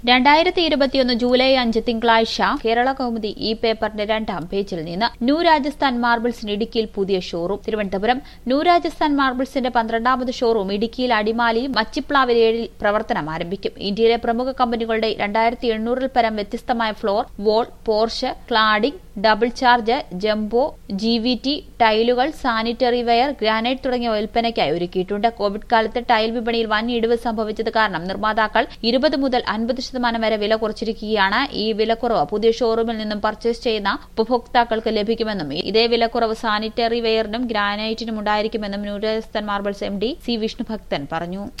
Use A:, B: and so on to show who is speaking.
A: രണ്ടായിരത്തി ഇരുപത്തിയൊന്ന് ജൂലൈ അഞ്ച് തിങ്കളാഴ്ച കേരള കൗമുദി ഈ പേപ്പറിന്റെ രണ്ടാം പേജിൽ നിന്ന് ന്യൂ രാജസ്ഥാൻ മാർബിൾസിന് ഇടുക്കിയിൽ പുതിയ ഷോറൂം തിരുവനന്തപുരം ന്യൂ രാജസ്ഥാൻ മാർബിൾസിന്റെ പന്ത്രണ്ടാമത് ഷോറൂം ഇടുക്കിയിൽ അടിമാലി മച്ചിപ്ലാവിൽ ഏഴിൽ പ്രവർത്തനം ആരംഭിക്കും ഇന്ത്യയിലെ പ്രമുഖ കമ്പനികളുടെ രണ്ടായിരത്തി എണ്ണൂറിൽ പരം വ്യത്യസ്തമായ floor wall porch cladding double charge jumbo G V T ടൈലുകൾ സാനിറ്ററി വെയർ ഗ്രാനൈറ്റ് തുടങ്ങിയ വിൽപ്പനയ്ക്കായി ഒരുക്കിയിട്ടുണ്ട് കോവിഡ് കാലത്ത് ടൈൽ വിപണിയിൽ വൻ ഇടിവ് സംഭവിച്ചത് കാരണം നിർമ്മാതാക്കൾ ഇരുപത് മുതൽ അൻപത് ശതമാനം വരെ വില കുറച്ചിരിക്കുകയാണ് ഈ വിലക്കുറവ് പുതിയ ഷോറൂമിൽ നിന്നും പർച്ചേസ് ചെയ്യുന്ന ഉപഭോക്താക്കൾക്ക് ലഭിക്കുമെന്നും ഇതേ വിലക്കുറവ് സാനിറ്ററി വെയറിനും ഗ്രാനൈറ്റിനും ഉണ്ടായിരിക്കുമെന്നും new Rajasthan marbles M D C Vishnubhakthan പറഞ്ഞു